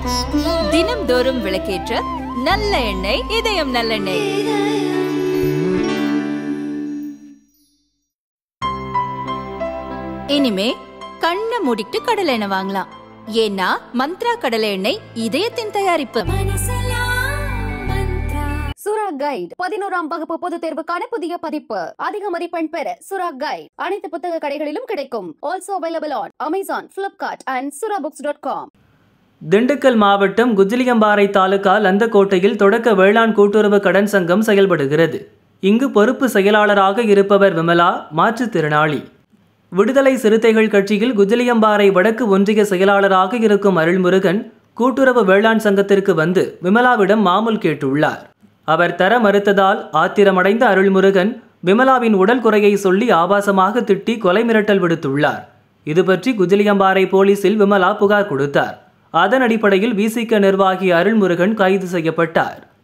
தினம்தோறும் விளக்கேற்ற நல்ல எண்ணெய் இதயம் நல்லெண்ணெய் இனிமே கண்ணை மூடிட்டு கடலை எண்ணெய் வாங்கலாம் ஏன்னா மந்த்ரா கடலை எண்ணெய் இதயத்தின் தயாரிப்பு சுரா கைட் பதினோராம் வகுப்பு பொதுத் தேர்வுக்கான புதிய பதிப்பு அதிக மதிப்பெண் பெற சுரா கைட் அனைத்து புத்தக கடைகளிலும் கிடைக்கும் also available on Amazon Flipkart and Sura books dot com Dindigul மாவட்டம் குஜிலியம்பாறை தாலுகா லந்தக்கோட்டையில் தொடக்க வேளாண் கூட்டுறவு கடன் சங்கம் செயல்படுகிறது இங்கு பொறுப்பு செயலாளராக இருப்பவர் விமலா மாற்றுத்திறனாளி விடுதலை சிறுத்தைகள் கட்சியில் குஜிலியம்பாறை வடக்கு ஒன்றிய செயலாளராக இருக்கும் அருள்முருகன் கூட்டுறவு வேளாண் சங்கத்திற்கு வந்து விமலாவிடம் மாமூல் கேட்டுள்ளார் அவர் தர மறுத்ததால் ஆத்திரமடைந்த அருள்முருகன் விமலாவின் உடல் குறையை சொல்லி ஆபாசமாக திட்டி கொலை மிரட்டல் விடுத்துள்ளார் இது பற்றி குஜிலியம்பாறை போலீசில் விமலா புகார் கொடுத்தார் அதன் அடிப்படையில் விசிக நிர்வாகி அருள்முருகன் கைது செய்யப்பட்டார்